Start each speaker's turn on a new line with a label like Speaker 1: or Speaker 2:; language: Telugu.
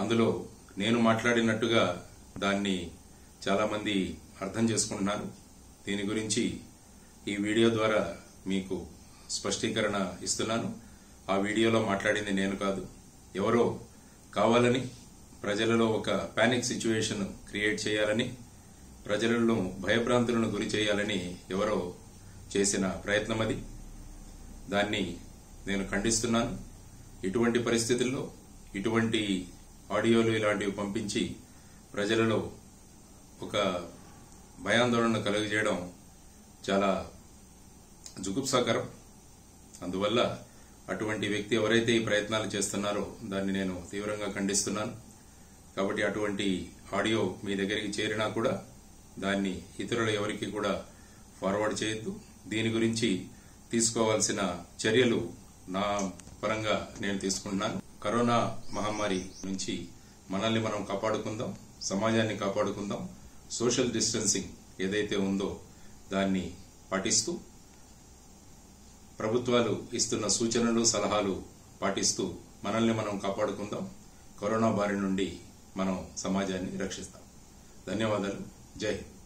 Speaker 1: అందులో నేను మాట్లాడినట్టుగా దాన్ని చాలామంది అర్థం చేసుకుంటున్నారు దీని గురించి ఈ వీడియో ద్వారా మీకు స్పష్టీకరణ ఇస్తున్నాను ఆ వీడియోలో మాట్లాడింది నేను కాదు ఎవరో కావాలని ప్రజలలో ఒక పానిక్ సిచ్యువేషన్ క్రియేట్ చేయాలని ప్రజలను భయభ్రాంతులను గురి చేయాలని ఎవరో చేసిన ప్రయత్నం అది దాన్ని నేను ఖండిస్తున్నాను ఇటువంటి పరిస్థితుల్లో ఇటువంటి ఆడియోలు ఇలాంటివి పంపించి ప్రజలలో ఒక భయాందోళన కలుగజేయడం చాలా జుగుప్సాకరం అందువల్ల అటువంటి వ్యక్తి ఎవరైతే ఈ ప్రయత్నాలు చేస్తున్నారో దాన్ని నేను తీవ్రంగా ఖండిస్తున్నాను కాబట్టి అటువంటి ఆడియో మీ దగ్గరికి చేరినా కూడా దాన్ని ఇతరులు ఎవరికి కూడా ఫార్వర్డ్ చేయొద్దు దీని గురించి తీసుకోవాల్సిన చర్యలు నా పరంగా నేను తీసుకుంటున్నాను కరోనా మహమ్మారి నుంచి మనల్ని మనం కాపాడుకుందాం సమాజాన్ని కాపాడుకుందాం సోషల్ డిస్టెన్సింగ్ ఏదైతే ఉందో దాన్ని పాటిస్తూ ప్రభుత్వాలు ఇస్తున్న సూచనలు సలహాలు పాటిస్తూ మనల్ని మనం కాపాడుకుందాం కరోనా బారి నుండి మనం సమాజాన్ని రక్షిస్తాం ధన్యవాదాలు జై హింద్